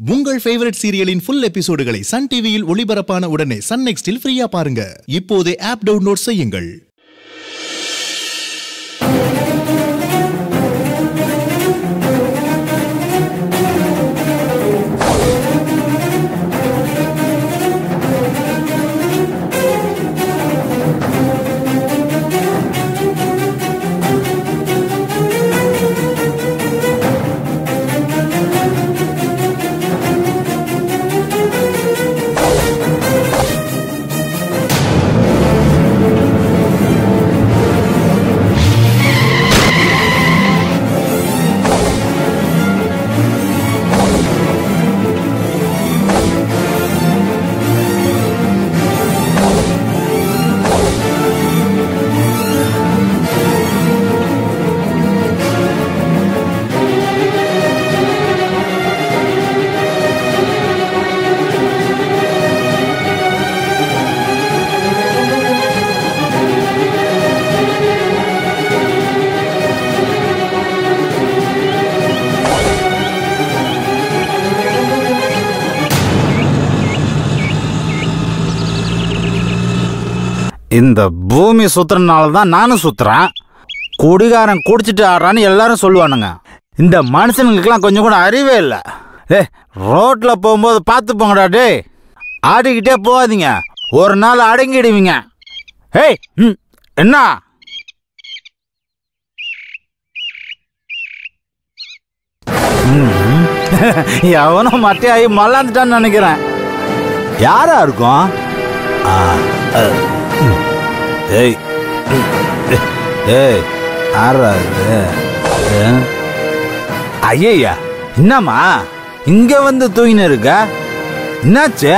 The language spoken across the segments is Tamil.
உங்கள் ஃபேவரட் சீரியலின் ஃபுல் எபிசோடுகளை சன் டிவியில் ஒளிபரப்பான உடனே சன் நெக்ஸ்டில் ஃப்ரீயா பாருங்க இப்போதே ஆப் டவுன்லோட் செய்யுங்கள் இந்த பூமி சுத்துறதுனால தான் நானும் சுத்துறேன் குடிகாரன் குடிச்சிட்டு ஆடுறான்னு எல்லாரும் சொல்லுவானுங்க இந்த மனுஷனுங்களுக்கெல்லாம் கொஞ்சம் கூட அறிவே இல்லை ஏ ரோட்ல போகும்போது பார்த்து போங்கடா டேய் ஆடிக்கிட்டே போகாதீங்க ஒரு நாள் அடங்கிடுவீங்க ஏய் ம், என்ன ம், எவனும் மட்டையாகி மல்லாந்துட்டான்னு நினைக்கிறேன் யாரா இருக்கும் ஆ, அ, ம். ஏய் ம், ஏய் யாரா இது ஆ? ஐயய்யா என்னம்மா இங்க வந்து தூங்கின்னு இருக்க என்னாச்சு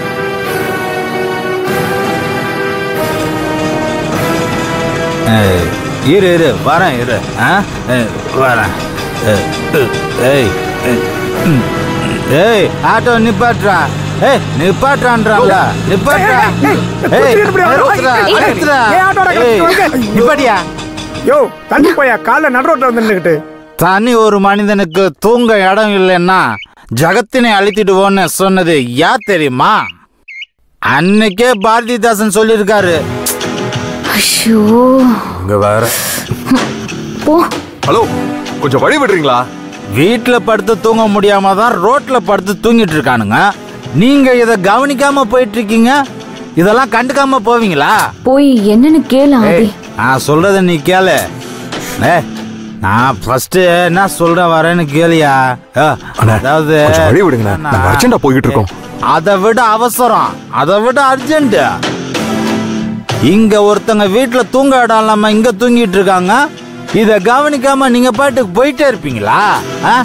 ஏய், இரு இரு வரேன் இரு ஆ ஏய், வரேன் ஏய், ஏய் ஏய், ம். ஏய் ஆட்டோ நிப்பாட்டுறா ஏய் நிப்பாட்டுறான்றாங்களா நிப்பாட்டுறா ஏய் நிறுத்துறா, நிறுத்துறா. ஏன் ஆட்டோட ஏய், கத்துறீங்க? நிப்பாட்டியா யோ தண்ணி போயா காலைல நடு ரோட்ல வந்து நின்னுக்கிட்டு தனி ஒரு மனிதனுக்கு தூங்க இடம் இல்லைன்னா ஜகத்தினை அழித்திடுவோன்னு சொன்னது யார் தெரியுமா அன்னைக்கே பாரதிதாசன் சொல்லியிருக்காரு ஐயோ இங்க வேற போ ஹலோ கொஞ்சம் வழி விடுறீங்களா வீட்டுல படுத்து தூங்க முடியாம தான் ரோட்ல படுத்து தூங்கிட்டு இருக்கானுங்க நீங்க இத கவனிக்காம போயிட்டு இருக்கீங்க இதெல்லாம் கண்டுக்காம போவீங்களா போய் என்னன்னு கேளு ஆதி ஏய், நான் சொல்றத நீ கேளு ஏ நான் ஃபர்ஸ்ட் என்ன சொல்றேன் வரேன்னு கேளியா ஆ, அண்ணா, அதாவது கொஞ்சம் வழி விடுங்கண்ணா. நாங்க urgent ஆ போய்கிட்டு இருக்கோம். அதை விட அவசரம் அதை விட அர்ஜென்ட் இங்க ஒருத்தங்க வீட்டுல தூங்க இடம் இல்லாம இங்க தூங்கிட்டு இருக்காங்க இத கவனிக்காம நீங்க பாட்டுக்கு போயிட்டே இருப்பீங்களா ஆ?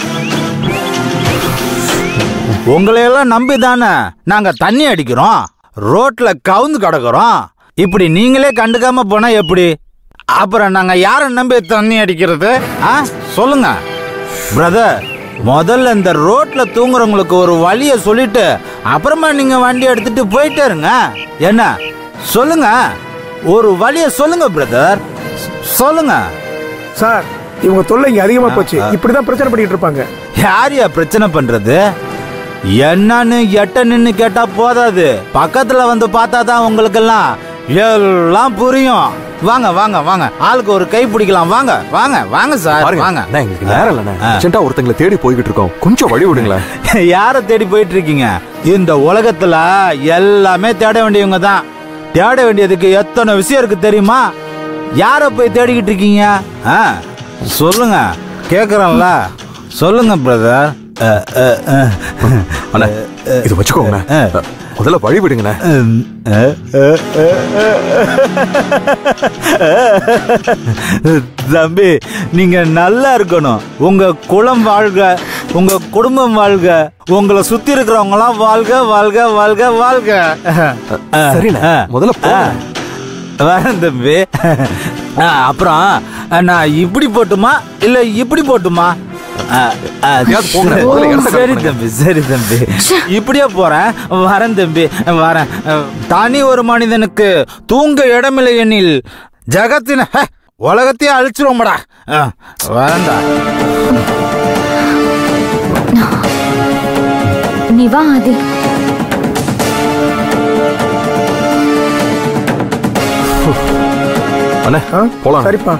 உங்களையெல்லாம் நம்பி தானே நாங்க தண்ணி அடிக்கிறோம் ரோட்ல கவுந்து கிடக்குறோம் இப்படி நீங்களே கண்டுக்காம போனா எப்படி அப்புறம் நாங்க யாரை நம்பி தண்ணி அடிக்கிறது ஆ சொல்லுங்க பிரதர் முதல்ல இந்த ரோட்ல தூங்குறவங்களுக்கு ஒரு வழிய சொல்லிட்டு அப்புறமா நீங்க வண்டி எடுத்துட்டு போயிட்டே இருங்க என்ன சொல்லுங்க ஒரு வழிய சொல்லுங்க பிரதர் சொல்லுங்க சார் இவங்க தொல்லை இங்க அதிகமா போச்சு இப்படிதான் பிரச்சனை பண்ணிட்டு இருப்பாங்க யாரையா பிரச்சனை பண்றது என்னன்னு எட்ட நின்னு கேட்டா போதாது பக்கத்துல வந்து பார்த்தா தான் உங்களுக்கெல்லாம் எல்லாம் புரியும் வாங்க வாங்க வாங்க ஆளுக்கு ஒரு கை பிடிக்கலாம் வாங்க வாங்க வாங்க சார் பாருங்க வாங்க அண்ணா, எங்களுக்கு நேரம் இல்லைண்ணே ஆ. அர்ஜென்ட்டா ஒருத்தங்களை தேடி போய்கிட்டு இருக்கோம் கொஞ்சம் வழி விடுங்களேன் யார தேடி போயிட்டு இருக்கீங்க இந்த உலகத்துல எல்லாமே தேட வேண்டியவங்க தான் தேட வேண்டியதுக்கு எத்தனை விஷயம் இருக்கு தெரியுமா யார போய் தேடிக்கிட்டு இருக்கீங்க ஆ, சொல்லுங்க கேக்குறேன்ல சொல்லுங்க பிரதர் அண்ணா இது வச்சுக்கோங்கண்ணே முதல்ல வழி விடுங்கண்ணே தம்பி நீங்க நல்லா இருக்கணும் உங்க குலம் வாழ்க உங்க குடும்பம் வாழ்க உங்களை சுத்தி இருக்கிறவங்க எல்லாம் வாழ்க வாழ்க வாழ்க வாழ்க சரிண்ணே ஆ. முதல்ல போ ஆ. வரேன் தம்பி ஆ, அப்புறம் நான் இப்படி போட்டுமா இல்ல இப்படி போட்டுமா ஆ, ஆ, எப்படியாவது போங்க. முதல்ல இடத்த சரி காலி பண்ணுங்க. தம்பி சரி தம்பி இப்படியே போறேன் வரேன் தம்பி வரேன் தனி ஒரு மனிதனுக்கு தூங்க இடமில்லை எனில் ஜகத்தின ஹே, உலகத்தையே அழிச்சிருவோம்டா ஆ, வரேன்டா நீ வா ஆதி அண்ணே ஆ? போலாம் சரிப்பா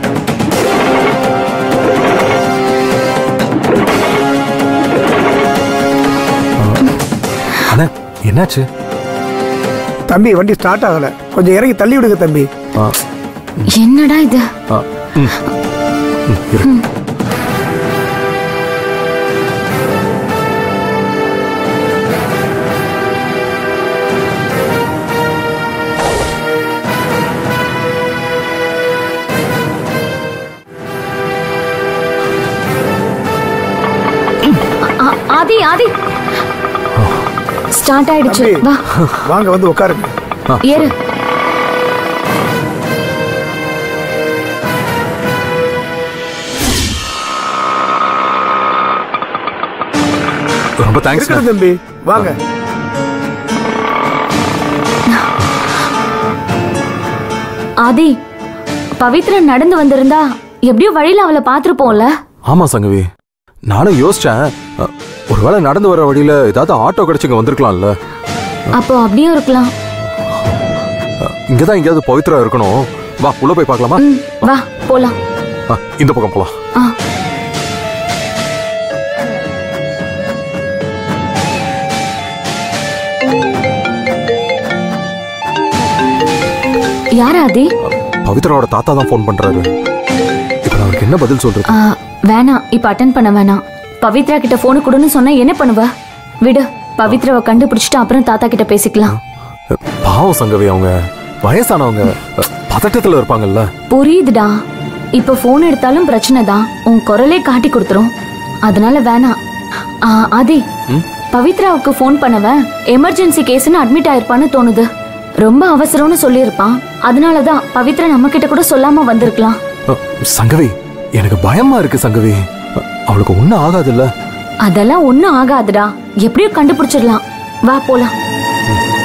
அண்ணே என்னாச்சு தம்பி வண்டி ஸ்டார்ட் ஆகல கொஞ்சம் இறங்கி தள்ளி விடுங்க தம்பி ஆ, என்னடா இது ஆ, ம். ம், இரு. ஆ- ஆதி ஆதி ஸ்டார்ட் ஆயிடுச்சு தம்பி வா வாங்க வந்து உட்காருங்க ஏறு ரொம்ப தேங்க்ஸ் இருக்கட்டும் தம்பி வாங்க ஆதி பவித்ரன் நடந்து வந்திருந்தா எப்படியோ வழியில அவளை பாத்திருப்போம்ல ஆமா சங்கவி நானும் யோசிச்சேன் அ, ஒருவேளை நடந்து வர வழியில ஏதாவது ஆட்டோ கிடைச்சு இங்க வந்திருக்கலாம்ல அப்போ அப்படியும் இருக்கலாம் அ, இங்கதான் எங்கேயாவது பவித்ரா இருக்கணும் வா உள்ள போய் பார்க்கலாமா ம் வா போலாம் ஆ, இந்த பக்கம் போலாம் ஆ யார் ஆதி பவித்ராவோட தாத்தா தான் ஃபோன் பண்றாரு இப்ப நான் அவருக்கு என்ன பதில் சொல்றது ஆ, வேணாம் இப்ப அட்டன் பண்ண வேணாம் பவித்ரா கிட்ட போனு கொடுன்னு சொன்னா என்ன பண்ணுவ விடு பவித்ராவை கண்டுபிடிச்சிட்டு அப்புறம் தாத்தா கிட்ட பேசிக்கலாம் அ, பாவம் சங்கவி அவங்க வயசானவங்க அ, பதட்டத்துல இருப்பாங்கல்ல புரியுதுடா இப்ப போன் எடுத்தாலும் பிரச்சனை தான் உன் குரலே காட்டி கொடுத்துரும் அதனால வேணாம் ஆ, ஆதி பவித்ராவுக்கு ஃபோன் பண்ணவன் எமர்ஜென்சி கேஸ்னு அட்மிட் ஆயிருப்பான்னு தோணுது ரொம்ப அவசரம்னு சொல்லியிருப்பான் அதனாலதான் பவித்ரா நம்ம கிட்ட கூட சொல்லாம வந்திருக்கலாம் அ, சங்கவி எனக்கு பயமா இருக்கு சங்கவி அ, அவளுக்கு ஒண்ணும் ஆகாதுல்ல அதெல்லாம் ஒண்ணும் ஆகாதுடா எப்படியோ கண்டுபிடிச்சிடலாம் வா போலாம் ம்.